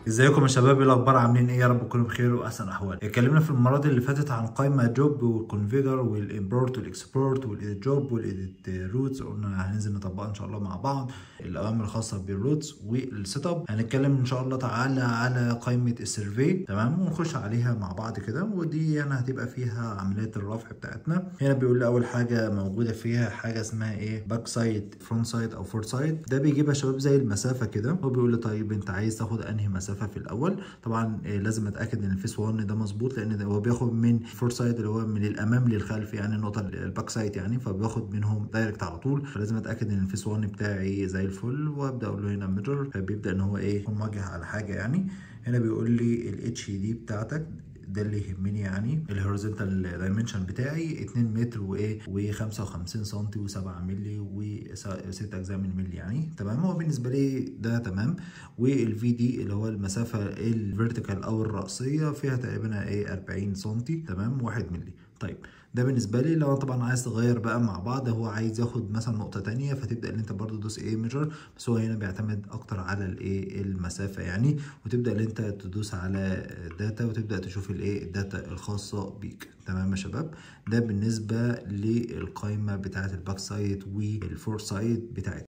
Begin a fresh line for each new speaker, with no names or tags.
ازيكم يا شباب ايه الاخبار عاملين ايه يا رب تكونوا بخير واحسن احوال اتكلمنا في المرات اللي فاتت عن قائمه جوب والكونفيجر والامبورت والاكسبورت والايديت جوب والايديت روتس قلنا هننزل نطبقها ان شاء الله مع بعض الاوامر الخاصه بالروتس والسيت اب هنتكلم ان شاء الله تعالى على قائمه السيرفي تمام ونخش عليها مع بعض كده ودي يعني هتبقى فيها عمليات الرفع بتاعتنا هنا بيقول لي اول حاجه موجوده فيها حاجه اسمها ايه باك سايد فرونت سايد او فور سايد ده بيجيبها شباب زي المسافه كده هو بيقول لي طيب انت عايز تاخد انهي مسافه في الاول طبعا إيه لازم اتاكد ان الفيس 1 ده مظبوط لان ده هو بياخد من فور سايد اللي هو من الامام للخلف يعني النقطه الباك سايد يعني فبياخد منهم دايركت على طول فلازم اتاكد ان الفيس 1 بتاعي زي الفل وابدا اقول له هنا ميجر فبيبدا ان هو ايه يكون موجه على حاجه يعني هنا بيقول لي الاتش دي بتاعتك ده اللي يهمني يعني الهوريزونتال دايمنشن بتاعي 2 متر وايه و55 سم و7 مللي و6 اجزاء من مللي يعني تمام هو بالنسبه لي ده تمام والفي دي اللي هو المسافه الفيرتيكال او الراسيه فيها تقريبا ايه 40 سم تمام 1 مللي طيب ده بالنسبه لي لو طبعا عايز تغير بقى مع بعض هو عايز ياخد مثلا نقطه تانية فتبدا ان انت برضو تدوس ايه ميجر بس هو هنا بيعتمد اكتر على الايه المسافه يعني وتبدا ان انت تدوس على داتا وتبدا تشوف الايه الداتا الخاصه بيك تمام يا شباب ده بالنسبه للقائمه بتاعه الباك سايد والفور سايد بتاعتنا